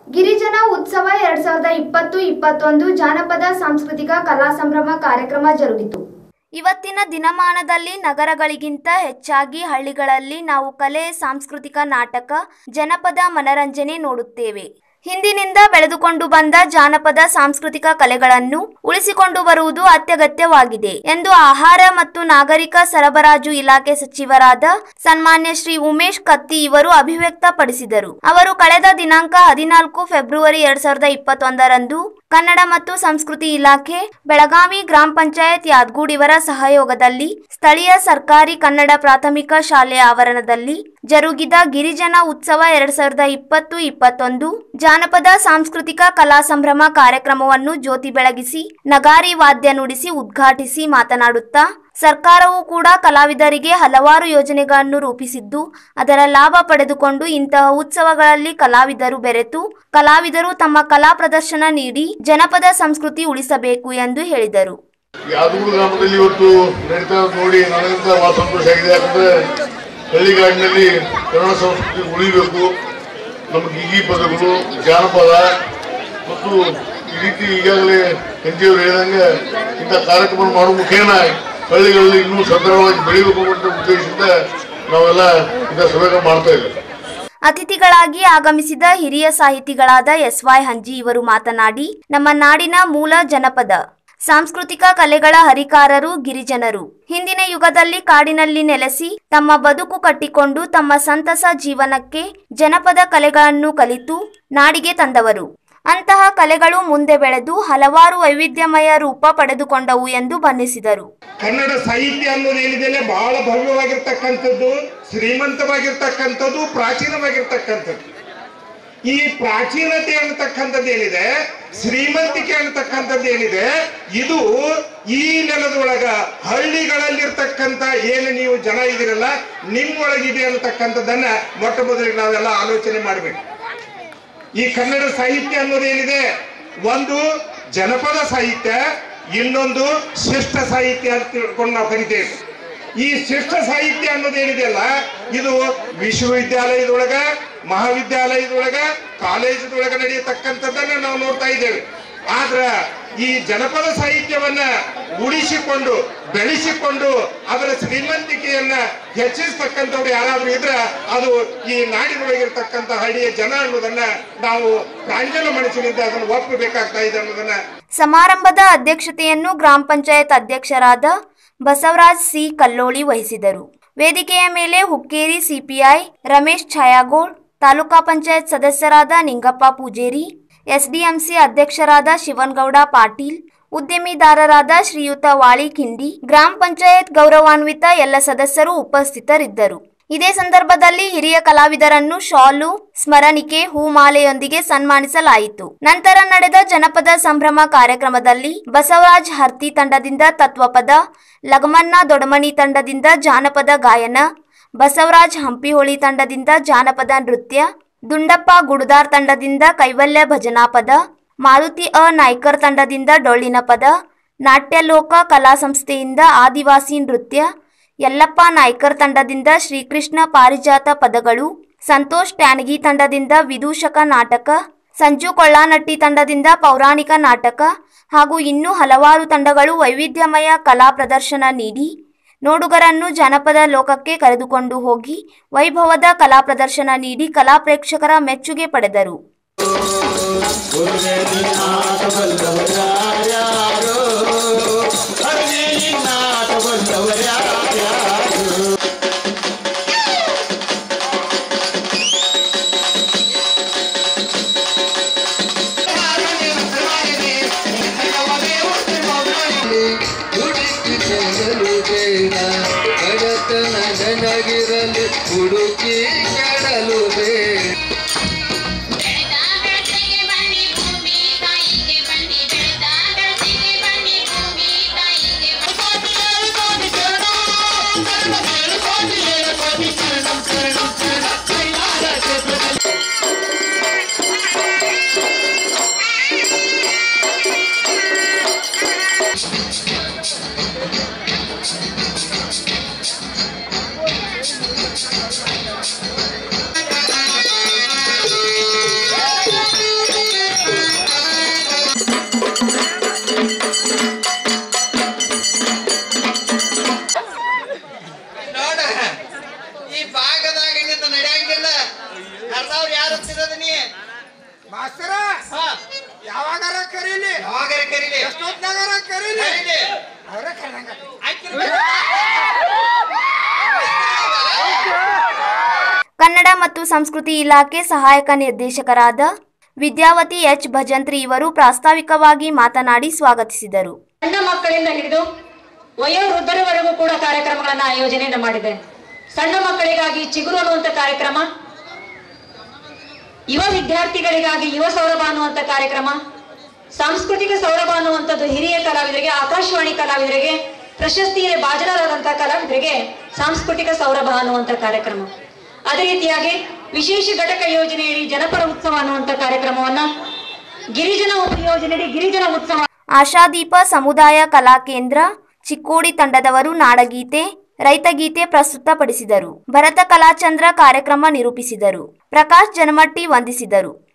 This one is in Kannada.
ಗಿರಿಜನ ಉತ್ಸವ ಎರಡ್ ಸಾವಿರದ ಇಪ್ಪತ್ತು ಇಪ್ಪತ್ತೊಂದು ಜಾನಪದ ಸಾಂಸ್ಕೃತಿಕ ಕಲಾ ಸಂಭ್ರಮ ಕಾರ್ಯಕ್ರಮ ಜರುಗಿತು ಇವತ್ತಿನ ದಿನಮಾನದಲ್ಲಿ ನಗರಗಳಿಗಿಂತ ಹೆಚ್ಚಾಗಿ ಹಳ್ಳಿಗಳಲ್ಲಿ ನಾವು ಕಲೆ ಸಾಂಸ್ಕೃತಿಕ ನಾಟಕ ಜನಪದ ಮನರಂಜನೆ ನೋಡುತ್ತೇವೆ ಹಿಂದಿನಿಂದ ಬೆಳೆದುಕೊಂಡು ಬಂದ ಜಾನಪದ ಸಾಂಸ್ಕೃತಿಕ ಕಲೆಗಳನ್ನು ಉಳಿಸಿಕೊಂಡು ಬರುವುದು ಅತ್ಯಗತ್ಯವಾಗಿದೆ ಎಂದು ಆಹಾರ ಮತ್ತು ನಾಗರಿಕ ಸರಬರಾಜು ಇಲಾಖೆ ಸಚಿವರಾದ ಸನ್ಮಾನ್ಯ ಶ್ರೀ ಉಮೇಶ್ ಕತ್ತಿ ಇವರು ಅಭಿವ್ಯಕ್ತಪಡಿಸಿದರು ಅವರು ಕಳೆದ ದಿನಾಂಕ ಹದಿನಾಲ್ಕು ಫೆಬ್ರವರಿ ಎರಡ್ ಸಾವಿರದ ಇಪ್ಪತ್ತೊಂದರಂದು ಕನ್ನಡ ಮತ್ತು ಸಂಸ್ಕೃತಿ ಇಲಾಖೆ ಬೆಳಗಾವಿ ಗ್ರಾಮ ಪಂಚಾಯತ್ ಯಾದಗೂಡ್ ಇವರ ಸಹಯೋಗದಲ್ಲಿ ಸ್ಥಳೀಯ ಸರ್ಕಾರಿ ಕನ್ನಡ ಪ್ರಾಥಮಿಕ ಶಾಲೆಯ ಆವರಣದಲ್ಲಿ ಜರುಗಿದ ಗಿರಿಜನ ಉತ್ಸವ ಎರಡ್ ಸಾವಿರದ ಇಪ್ಪತ್ತು ಇಪ್ಪತ್ತೊಂದು ಜಾನಪದ ಸಾಂಸ್ಕೃತಿಕ ಕಲಾ ಸಂಭ್ರಮ ಕಾರ್ಯಕ್ರಮವನ್ನು ಜ್ಯೋತಿ ಬೆಳಗಿಸಿ ನಗಾರಿ ವಾದ್ಯ ನುಡಿಸಿ ಉದ್ಘಾಟಿಸಿ ಮಾತನಾಡುತ್ತಾ ಸರ್ಕಾರವು ಕೂಡ ಕಲಾವಿದರಿಗೆ ಹಲವಾರು ಯೋಜನೆಗಳನ್ನು ರೂಪಿಸಿದ್ದು ಅದರ ಲಾಭ ಪಡೆದುಕೊಂಡು ಇಂತಹ ಉತ್ಸವಗಳಲ್ಲಿ ಕಲಾವಿದರು ಬೆರೆತು ಕಲಾವಿದರು ತಮ್ಮ ಕಲಾ ಪ್ರದರ್ಶನ ನೀಡಿ ಜನಪದ ಸಂಸ್ಕೃತಿ ಉಳಿಸಬೇಕು ಎಂದು ಹೇಳಿದರು ಯಾದಗಿರಿ ಗ್ರಾಮದಲ್ಲಿ ಇವತ್ತು ನಡೀತಾ ಇರೋದು ನೋಡಿ ನನಗಿಂತ ಬಹಳ ಸಂತೋಷ ಆಗಿದೆ ಯಾಕಂದ್ರೆ ಹಳ್ಳಿಗಾಡಿನಲ್ಲಿ ಕನ್ನಡ ಸಂಸ್ಕೃತಿ ಉಳಿಬೇಕು ನಮಗೆ ಈಗಿ ಪದಗಳು ಜಾನಪದ ಮತ್ತು ಈ ರೀತಿ ಈಗಾಗಲೇ ಎಂಜಿಯವರು ಹೇಳಿದಂಗೆ ಇಂಥ ಕಾರ್ಯಕ್ರಮ ಮಾಡುವ ಮುಖೇನ ಹಳ್ಳಿಗಳಲ್ಲಿ ಇನ್ನೂ ಸದೃಢವಾಗಿ ಬೆಳಿಬೇಕು ಅಂತ ಉದ್ದೇಶದಿಂದ ನಾವೆಲ್ಲ ಇಂಥ ಸಭೆಗಳು ಮಾಡ್ತಾ ಇದ್ದೇವೆ ಅತಿಥಿಗಳಾಗಿ ಆಗಮಿಸಿದ ಹಿರಿಯ ಸಾಹಿತಿಗಳಾದ ಎಸ್ ವೈ ಹಂಜಿ ಇವರು ಮಾತನಾಡಿ ನಮ್ಮ ನಾಡಿನ ಮೂಲ ಜನಪದ ಸಾಂಸ್ಕೃತಿಕ ಕಲೆಗಳ ಹರಿಕಾರರು ಗಿರಿಜನರು ಹಿಂದಿನ ಯುಗದಲ್ಲಿ ಕಾಡಿನಲ್ಲಿ ನೆಲೆಸಿ ತಮ್ಮ ಬದುಕು ಕಟ್ಟಿಕೊಂಡು ತಮ್ಮ ಸಂತಸ ಜೀವನಕ್ಕೆ ಜನಪದ ಕಲೆಗಳನ್ನು ಕಲಿತು ನಾಡಿಗೆ ತಂದವರು ಅಂತಹ ಕಲೆಗಳು ಮುಂದೆ ಬೆಳೆದು ಹಲವಾರು ವೈವಿಧ್ಯಮಯ ರೂಪ ಪಡೆದುಕೊಂಡವು ಎಂದು ಬಣ್ಣಿಸಿದರು ಕನ್ನಡ ಸಾಹಿತ್ಯ ಅನ್ನೋದು ಏನಿದೆ ಬಹಳ ಭವ್ಯವಾಗಿರ್ತಕ್ಕಂಥದ್ದು ಶ್ರೀಮಂತವಾಗಿರ್ತಕ್ಕಂಥದ್ದು ಪ್ರಾಚೀನವಾಗಿರ್ತಕ್ಕಂಥದ್ದು ಈ ಪ್ರಾಚೀನತೆ ಅನ್ನತಕ್ಕಂಥದ್ದು ಏನಿದೆ ಶ್ರೀಮಂತಿಕೆ ಅನ್ನತಕ್ಕಂಥದ್ದು ಏನಿದೆ ಇದು ಈ ನೆಲದೊಳಗ ಹಳ್ಳಿಗಳಲ್ಲಿರ್ತಕ್ಕಂಥ ಏನು ನೀವು ಜನ ಇದಿರಲ್ಲ ನಿಮ್ಮೊಳಗಿದೆ ಅನ್ನತಕ್ಕಂಥದ್ದನ್ನ ಮೊಟ್ಟ ಮೊದಲಿಗೆ ನಾವೆಲ್ಲ ಆಲೋಚನೆ ಮಾಡಬೇಕು ಈ ಕನ್ನಡ ಸಾಹಿತ್ಯ ಅನ್ನೋದೇನಿದೆ ಒಂದು ಜನಪದ ಸಾಹಿತ್ಯ ಇನ್ನೊಂದು ಶಿಷ್ಟ ಸಾಹಿತ್ಯ ಅಂತ ತಿಳ್ಕೊಂಡು ನಾವು ಕರಿತೇವೆ ಈ ಶಿಷ್ಟ ಸಾಹಿತ್ಯ ಅನ್ನೋದೇನಿದೆಯಲ್ಲ ಇದು ವಿಶ್ವವಿದ್ಯಾಲಯದೊಳಗ ಮಹಾವಿದ್ಯಾಲಯದೊಳಗ ಕಾಲೇಜದೊಳಗ ನಡೆಯತಕ್ಕಂಥದ್ದನ್ನ ನಾವು ನೋಡ್ತಾ ಇದ್ದೇವೆ ಆದ್ರ ಈ ಜನಪದ ಸಾಹಿತ್ಯವನ್ನ ಉಳಿಸಿಕೊಂಡು ಬೆಳೆಸಿಕೊಂಡು ಅದರ ಶ್ರೀಮಂತಿಕೆಯನ್ನ ಹೆಚ್ಚಿಸ್ತಕ್ಕಂಥವ್ರು ಯಾರಾದ್ರೂ ಇದ್ರೆ ಅದು ಈ ನಾಡಿನೊಳಗಿರ್ತಕ್ಕಂಥ ಹಳ್ಳಿಯ ಜನ ಅನ್ನೋದನ್ನ ನಾವು ಪ್ರಾಂಜಲ ಮನಸ್ಸಿನಿಂದ ಅದನ್ನು ಒಪ್ಪಬೇಕಾಗ್ತಾ ಇದೆ ಅನ್ನೋದನ್ನ ಸಮಾರಂಭದ ಅಧ್ಯಕ್ಷತೆಯನ್ನು ಗ್ರಾಮ ಪಂಚಾಯತ್ ಅಧ್ಯಕ್ಷರಾದ ಬಸವರಾಜ್ ಸಿ ಕಲ್ಲೋಳಿ ವಹಿಸಿದರು ವೇದಿಕೆಯ ಮೇಲೆ ಹುಕ್ಕೇರಿ ಸಿಪಿಐ ರಮೇಶ್ ಛಾಯಾಗೋಳ್ ತಾಲೂಕಾ ಪಂಚಾಯತ್ ಸದಸ್ಯರಾದ ನಿಂಗಪ್ಪ ಪೂಜೇರಿ ಎಸ್ಡಿಎಂಸಿ ಅಧ್ಯಕ್ಷರಾದ ಶಿವನಗೌಡ ಪಾಟೀಲ್ ಉದ್ಯಮಿದಾರರಾದ ಶ್ರೀಯುತ ವಾಳಿ ಕಿಂಡಿ ಗ್ರಾಮ ಪಂಚಾಯತ್ ಗೌರವಾನ್ವಿತ ಎಲ್ಲ ಸದಸ್ಯರು ಉಪಸ್ಥಿತರಿದ್ದರು ಇದೇ ಸಂದರ್ಭದಲ್ಲಿ ಹಿರಿಯ ಕಲಾವಿದರನ್ನು ಶಾಲು ಸ್ಮರಣಿಕೆ ಹೂಮಾಲೆಯೊಂದಿಗೆ ಸನ್ಮಾನಿಸಲಾಯಿತು ನಂತರ ನಡೆದ ಜನಪದ ಸಂಭ್ರಮ ಕಾರ್ಯಕ್ರಮದಲ್ಲಿ ಬಸವರಾಜ್ ಹರ್ತಿ ತಂಡದಿಂದ ತತ್ವಪದ ಲಗಮನ್ನ ದೊಡಮಣಿ ತಂಡದಿಂದ ಜಾನಪದ ಗಾಯನ ಬಸವರಾಜ್ ಹಂಪಿಹೊಳಿ ತಂಡದಿಂದ ಜಾನಪದ ನೃತ್ಯ ದುಂಡಪ್ಪ ಗುಡುದಾರ್ ತಂಡದಿಂದ ಕೈವಲ್ಯ ಭಜನಾ ಪದ ಮಾರುತಿ ಅ ನಾಯ್ಕರ್ ತಂಡದಿಂದ ಡೊಳ್ಳಿನ ಪದ ನಾಟ್ಯಲೋಕ ಕಲಾ ಸಂಸ್ಥೆಯಿಂದ ಆದಿವಾಸಿ ನೃತ್ಯ ಯಲ್ಲಪ್ಪ ನಾಯ್ಕರ್ ತಂಡದಿಂದ ಶ್ರೀಕೃಷ್ಣ ಪಾರಿಜಾತ ಪದಗಳು ಸಂತೋಷ್ ಟ್ಯಾನಗಿ ತಂಡದಿಂದ ವಿದೂಷಕ ನಾಟಕ ಸಂಜು ಕೊಳ್ಳಾನಟ್ಟಿ ತಂಡದಿಂದ ಪೌರಾಣಿಕ ನಾಟಕ ಹಾಗೂ ಇನ್ನೂ ಹಲವಾರು ತಂಡಗಳು ವೈವಿಧ್ಯಮಯ ಕಲಾ ಪ್ರದರ್ಶನ ನೀಡಿ ನೋಡುಗರನ್ನು ಜನಪದ ಲೋಕಕ್ಕೆ ಕರೆದುಕೊಂಡು ಹೋಗಿ ವೈಭವದ ಕಲಾ ಪ್ರದರ್ಶನ ನೀಡಿ ಕಲಾ ಪ್ರೇಕ್ಷಕರ ಮೆಚ್ಚುಗೆ ಪಡೆದರು ಹುಡುಕಿ ಬೇಡ ಬಡತನ ನನಗಿರಲು ಹುಡುಕಿ ಕೆಡಲು ಬೇಡ ಬೆಳೆದ ಬೆಳತಿಗೆ ಬನ್ನಿ ಭೂಮಿ ತಾಯಿಗೆ ಬನ್ನಿ ಬೆಳೆದ ಬೆಳತಿಗೆ ಬನ್ನಿ ಮಾಸ್ತರ ಯಾವಾಗಾರ ಕರೀಲಿ ಯಾವಾಗಾರ ಕರೀಲಿ ಎಷ್ಟೊತ್ನಾಗಾರ ಕರೀಲಿ ಕರೀಲಿ. ಅವರೇ ಕರೆದಂಗ ಕನ್ನಡ ಮತ್ತು ಸಂಸ್ಕೃತಿ ಇಲಾಖೆ ಸಹಾಯಕ ನಿರ್ದೇಶಕರಾದ ವಿದ್ಯಾವತಿ ಎಚ್ ಭಜಂತ್ರಿ ಇವರು ಪ್ರಾಸ್ತಾವಿಕವಾಗಿ ಮಾತನಾಡಿ ಸ್ವಾಗತಿಸಿದರು ಸಣ್ಣ ಮಕ್ಕಳಿಂದ ಹಿಡಿದು ವಯೋವೃದ್ಧರವರೆಗೂ ಕೂಡ ಕಾರ್ಯಕ್ರಮಗಳನ್ನ ಆಯೋಜನೆಯನ್ನು ಮಾಡಿದೆ ಸಣ್ಣ ಮಕ್ಕಳಿಗಾಗಿ ಚಿಗುರು ಅನ್ನುವಂಥ ಕಾರ್ಯಕ್ರಮ ಯುವ ವಿದ್ಯಾರ್ಥಿಗಳಿಗಾಗಿ ಯುವ ಸೌರಭ ಅನ್ನುವಂಥ ಕಾರ್ಯಕ್ರಮ ಸಾಂಸ್ಕೃತಿಕ ಸೌರಭ ಅನ್ನುವಂಥದ್ದು ಹಿರಿಯ ಕಲಾವಿದರಿಗೆ ಆಕಾಶವಾಣಿ ಕಲಾವಿದರಿಗೆ ಪ್ರಶಸ್ತಿಗೆ ಭಾಜನರಾದಂತಹ ಕಲಾವಿದರಿಗೆ ಸಾಂಸ್ಕೃತಿಕ ಸೌರಭ ಅನ್ನುವಂಥ ಕಾರ್ಯಕ್ರಮ ಅದೇ ರೀತಿಯಾಗಿ ವಿಶೇಷ ಘಟಕ ಯೋಜನೆಯಡಿ ಜನಪರ ಉತ್ಸವ ಅನ್ನುವಂಥ ಕಾರ್ಯಕ್ರಮವನ್ನ ಗಿರಿಜನ ಉಪಯೋಜನೆಯಡಿ ಗಿರಿಜನ ಉತ್ಸವ ಆಶಾದೀಪ ಸಮುದಾಯ ಕಲಾ ಕೇಂದ್ರ ಚಿಕ್ಕೋಡಿ ತಂಡದವರು ನಾಡಗೀತೆ ರೈತಗೀತೆ ಪ್ರಸ್ತುತಪಡಿಸಿದರು ಭರತ ಕಲಾಚಂದ್ರ ಕಾರ್ಯಕ್ರಮ ನಿರೂಪಿಸಿದರು ಪ್ರಕಾಶ್ ಜನಮಟ್ಟಿ ವಂದಿಸಿದರು